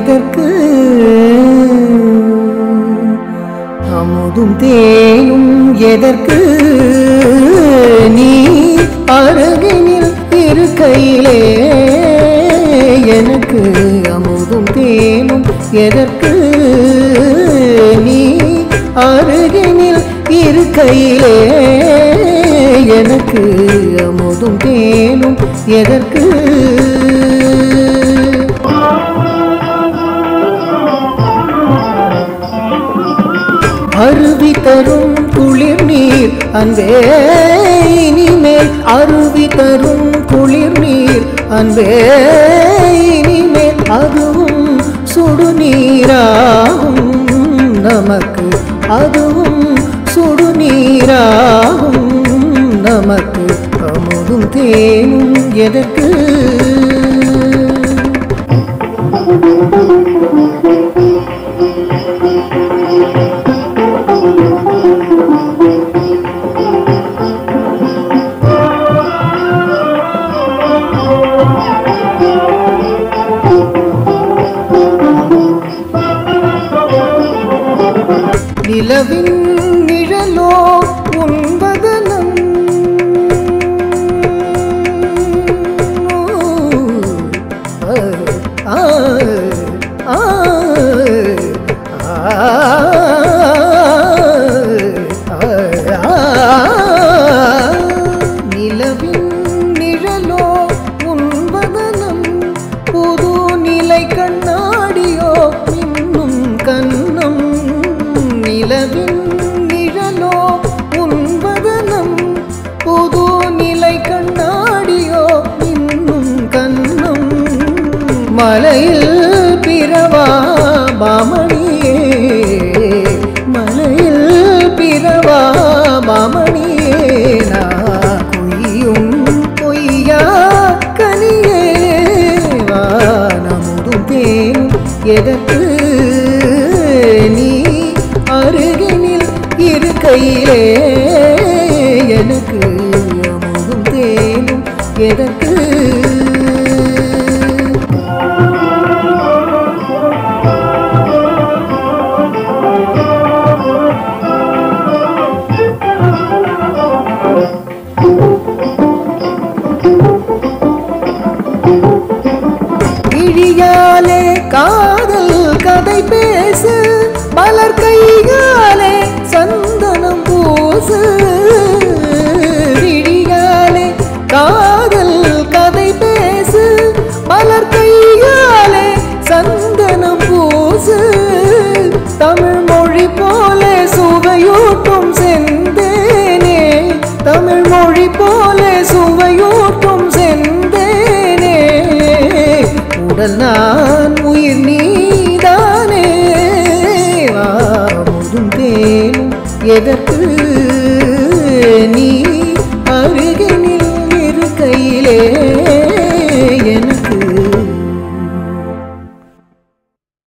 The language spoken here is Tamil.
எதற்கு அமுதும் தேனும் எதற்கு நீ அருகினில் இருக்கையிலே எனக்கு அமுதும் தேனும் எதற்கு நீ அருகினில் இருக்கையிலே எனக்கு அமுதும் தேனும் எதற்கு அருவி தரும் குளிர் நீர் அன்பே இனிமேல் அருவி தரும் குளிர் நீர் அன்பே இனிமேல் அதுவும் சுடுநீராகும் நமக்கு அதுவும் சுடுநீராகும் நமக்கு அமுதும் தேனும் எதற்கு நிலவின் நிழலோ உன்பதனம் ஆ, ஆ, நிலவின் நிழலோ உன்பதனம் புது நிலை கண்ணாடியோ இன்னும் கண்ணம் நிலவின் நிழலோ உன்பதனம் புது நிலை கண்ணாடியோ இன்னும் கண்ணம் மலையில் பிறவா பாமணியே மலையில் பிறவா பாமணியே நான் குய்யும் பொய்யா கனியே வா நமுதும் தேன் எதற்கு நீ அருகினில் இருக்கையிலே எனக்கு அமுதும் தேனும் எதற்கு இழியாலே காதல் கதை பேசு மலர் கையாலே சந்தனம் பூசு இழியாலே காதல் கதை பேசு மலர் கையாலே சந்தனம் பூசு தமிழ் மொழி போல சுவையூட்டும் செந்தேனே தமிழ் மொழி போல சுவையூட்டும் செந்தேனே உடல் நான் உயிர் நீதானே வா முதும் தேனும் எதற்கு நீ